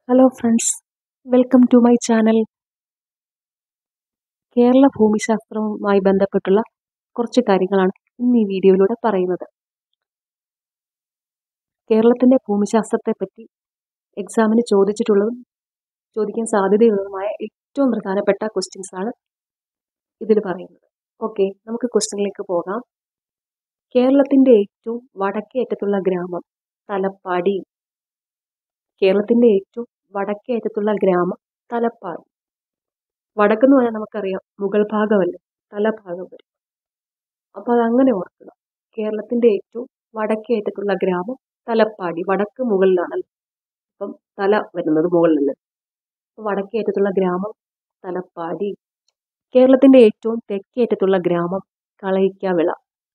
hello friends welcome to my channel Kerala ഭൂമിശാസ്ത്രവുമായി ബന്ധപ്പെട്ടുള്ള കുറച്ച് കാര്യങ്ങളാണ് ഇന്ന് ഈ വീഡിയോയിലൂടെ പറയുന്നത് കേരളത്തിൻ്റെ ഭൂമിശാസ്ത്രത്തെപ്പറ്റി എക്സാമിന് ചോദിച്ചിട്ടുള്ളതും ചോദിക്കാൻ സാധ്യതയുള്ളതുമായ ഏറ്റവും പ്രധാനപ്പെട്ട ക്വസ്റ്റ്യൻസ് ആണ് ഇതിൽ പറയുന്നത് ഓക്കെ നമുക്ക് ക്വസ്റ്റ്യനിലേക്ക് പോകാം കേരളത്തിൻ്റെ ഏറ്റവും വടക്കേ അറ്റത്തുള്ള ഗ്രാമം തലപ്പാടി കേരളത്തിൻ്റെ ഏറ്റവും വടക്കേ അറ്റത്തുള്ള ഗ്രാമം തലപ്പാടി വടക്കെന്ന് പറഞ്ഞാൽ നമുക്കറിയാം മുകൾ ഭാഗമല്ലേ തലഭാഗം വരും അപ്പോൾ അതങ്ങനെ ഓർക്കുക കേരളത്തിൻ്റെ ഏറ്റവും വടക്കേ അറ്റത്തുള്ള ഗ്രാമം തലപ്പാടി വടക്ക് മുകളിലാണല്ലോ അപ്പം തല വരുന്നത് മുകളിലല്ലേ അപ്പോൾ വടക്കേ അറ്റത്തുള്ള ഗ്രാമം തലപ്പാടി കേരളത്തിൻ്റെ ഏറ്റവും തെക്കേ അറ്റത്തുള്ള ഗ്രാമം കളയിക്കാവിള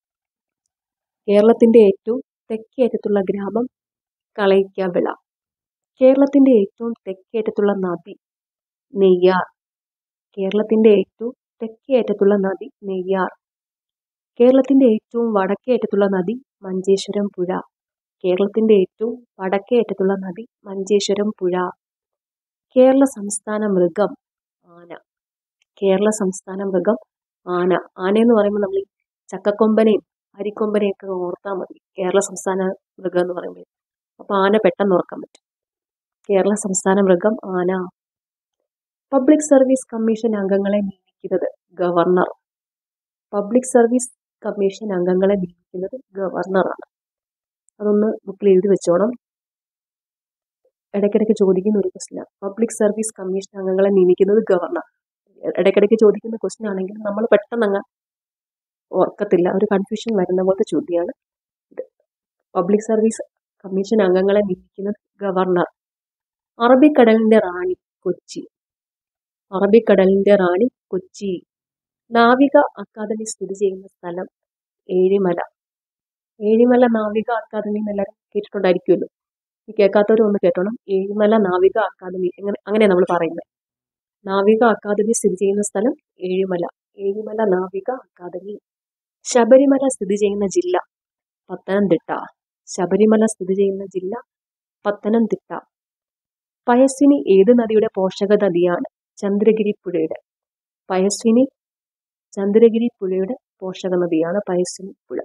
കേരളത്തിൻ്റെ ഏറ്റവും തെക്കേ അറ്റത്തുള്ള ഗ്രാമം കളയിക്കാവിള കേരളത്തിൻ്റെ ഏറ്റവും തെക്കേ അറ്റത്തുള്ള നദി നെയ്യാർ കേരളത്തിൻ്റെ ഏറ്റവും തെക്കേ അറ്റത്തുള്ള നദി നെയ്യാർ കേരളത്തിൻ്റെ ഏറ്റവും വടക്കേ അറ്റത്തുള്ള നദി മഞ്ചേശ്വരം പുഴ കേരളത്തിൻ്റെ ഏറ്റവും വടക്കേ അറ്റത്തുള്ള നദി മഞ്ചേശ്വരം പുഴ കേരള സംസ്ഥാന മൃഗം ആന കേരള സംസ്ഥാന മൃഗം ആന ആനയെന്ന് പറയുമ്പോൾ നമ്മൾ ഈ ചക്കക്കൊമ്പനെയും അരിക്കൊമ്പനെയും ഒക്കെ ഓർത്താൽ മതി കേരള സംസ്ഥാന മൃഗം എന്ന് പറയുമ്പോൾ അപ്പോൾ ആന പെട്ടെന്ന് ഓർക്കാൻ പറ്റും കേരള സംസ്ഥാന മൃഗം ആന പബ്ലിക് സർവീസ് കമ്മീഷൻ അംഗങ്ങളെ നിയമിക്കുന്നത് ഗവർണർ പബ്ലിക് സർവീസ് കമ്മീഷൻ അംഗങ്ങളെ നിയമിക്കുന്നത് ഗവർണറാണ് അതൊന്ന് ബുക്കിൽ എഴുതി വെച്ചോണം ഇടയ്ക്കിടയ്ക്ക് ചോദിക്കുന്ന ഒരു ക്വസ്റ്റ്യനാണ് പബ്ലിക് സർവീസ് കമ്മീഷൻ അംഗങ്ങളെ നിയമിക്കുന്നത് ഗവർണർ ഇടയ്ക്കിടയ്ക്ക് ചോദിക്കുന്ന ക്വസ്റ്റ്യൻ ആണെങ്കിൽ നമ്മൾ പെട്ടെന്ന് അങ്ങ് ഓർക്കത്തില്ല ഒരു കൺഫ്യൂഷൻ വരുന്ന പോലത്തെ ചോദ്യമാണ് ഇത് പബ്ലിക് സർവീസ് കമ്മീഷൻ അംഗങ്ങളെ നിയമിക്കുന്നത് ഗവർണർ അറബിക്കടലിൻ്റെ റാണി കൊച്ചി അറബിക്കടലിൻ്റെ റാണി കൊച്ചി നാവിക അക്കാദമി സ്ഥിതി ചെയ്യുന്ന സ്ഥലം ഏഴിമല ഏഴിമല നാവിക അക്കാദമി എന്നെല്ലാവരും കേട്ടിട്ടുണ്ടായിരിക്കുമല്ലോ ഈ കേൾക്കാത്തവരും ഒന്ന് കേട്ടോണം ഏഴിമല നാവിക അക്കാദമി എങ്ങനെ അങ്ങനെ നമ്മൾ പറയുന്നത് നാവിക അക്കാദമി സ്ഥിതി ചെയ്യുന്ന സ്ഥലം ഏഴിമല ഏഴിമല നാവിക അക്കാദമി ശബരിമല സ്ഥിതി ചെയ്യുന്ന ജില്ല പത്തനംതിട്ട ശബരിമല സ്ഥിതി ചെയ്യുന്ന ജില്ല പത്തനംതിട്ട പയസ്വിനി ഏത് നദിയുടെ പോഷക നദിയാണ് ചന്ദ്രഗിരി പുഴയുടെ പയസ്വിനി ചന്ദ്രഗിരി പുഴയുടെ പോഷക നദിയാണ് പയസ്വിനി പുഴ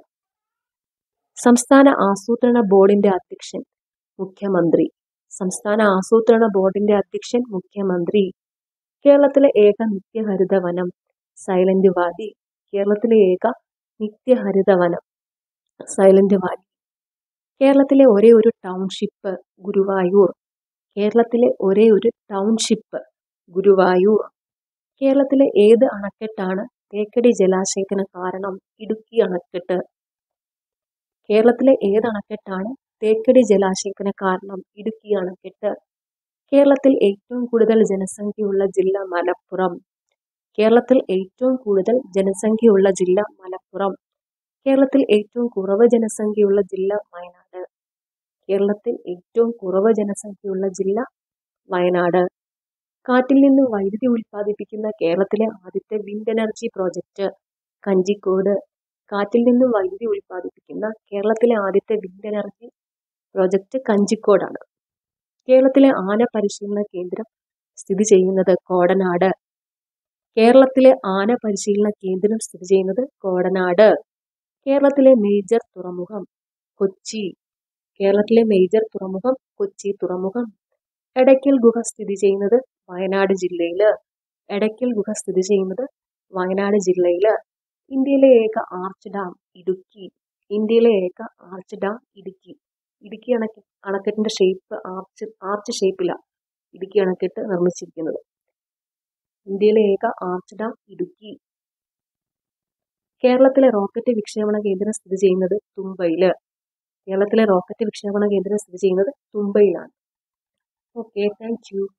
സംസ്ഥാന ആസൂത്രണ ബോർഡിന്റെ അധ്യക്ഷൻ മുഖ്യമന്ത്രി സംസ്ഥാന ആസൂത്രണ ബോർഡിന്റെ അധ്യക്ഷൻ മുഖ്യമന്ത്രി കേരളത്തിലെ ഏക നിത്യഹരിത വനം സൈലന്റ് വാലി കേരളത്തിലെ ഏക നിത്യഹരിത വനം സൈലന്റ് വാലി കേരളത്തിലെ ഒരേ ഒരു ടൗൺഷിപ്പ് ഗുരുവായൂർ കേരളത്തിലെ ഒരേ ഒരു ടൗൺഷിപ്പ് ഗുരുവായൂർ കേരളത്തിലെ ഏത് അണക്കെട്ടാണ് തേക്കടി ജലാശയത്തിന് കാരണം ഇടുക്കി അണക്കെട്ട് കേരളത്തിലെ ഏത് അണക്കെട്ടാണ് തേക്കടി ജലാശയത്തിന് കാരണം ഇടുക്കി അണക്കെട്ട് കേരളത്തിൽ ഏറ്റവും കൂടുതൽ ജനസംഖ്യയുള്ള ജില്ല മലപ്പുറം കേരളത്തിൽ ഏറ്റവും കൂടുതൽ ജനസംഖ്യയുള്ള ജില്ല മലപ്പുറം കേരളത്തിൽ ഏറ്റവും കുറവ് ജനസംഖ്യയുള്ള ജില്ല വയനാട് കേരളത്തിൽ ഏറ്റവും കുറവ് ജനസംഖ്യയുള്ള ജില്ല വയനാട് കാറ്റിൽ നിന്ന് വൈദ്യുതി ഉൽപ്പാദിപ്പിക്കുന്ന കേരളത്തിലെ ആദ്യത്തെ വിൻഡ് എനർജി പ്രോജക്റ്റ് കഞ്ചിക്കോട് കാറ്റിൽ നിന്ന് വൈദ്യുതി ഉൽപ്പാദിപ്പിക്കുന്ന കേരളത്തിലെ ആദ്യത്തെ വിൻഡ് എനർജി പ്രോജക്റ്റ് കഞ്ചിക്കോടാണ് കേരളത്തിലെ ആന പരിശീലന കേന്ദ്രം സ്ഥിതി ചെയ്യുന്നത് കോടനാട് കേരളത്തിലെ ആന പരിശീലന കേന്ദ്രം സ്ഥിതി ചെയ്യുന്നത് കോടനാട് കേരളത്തിലെ മേജർ തുറമുഖം കൊച്ചി കേരളത്തിലെ മേജർ തുറമുഖം കൊച്ചി തുറമുഖം എടയ്ക്കൽ ഗുഹ സ്ഥിതി ചെയ്യുന്നത് വയനാട് ജില്ലയിൽ എടയ്ക്കൽ ഗുഹ സ്ഥിതി ചെയ്യുന്നത് വയനാട് ജില്ലയിൽ ഇന്ത്യയിലെ ഏക ആർച്ച് ഡാം ഇടുക്കി ഇന്ത്യയിലെ ഏക ആർച്ച് ഡാം ഇടുക്കി ഇടുക്കി അണക്കെ അണക്കെട്ടിൻ്റെ ഷേപ്പ് ആർച്ച് ആർച്ച് ഷേപ്പിലാണ് ഇടുക്കി അണക്കെട്ട് നിർമ്മിച്ചിരിക്കുന്നത് ഇന്ത്യയിലെ ഏക ആർച്ച് ഡാം ഇടുക്കി കേരളത്തിലെ റോക്കറ്റ് വിക്ഷേപണ കേന്ദ്രം സ്ഥിതി ചെയ്യുന്നത് തുമ്പയിൽ കേരളത്തിലെ റോക്കറ്റ് വിക്ഷേപണ കേന്ദ്രം സ്ഥിതി ചെയ്യുന്നത് തുമ്പയിലാണ് ഓക്കെ താങ്ക് യു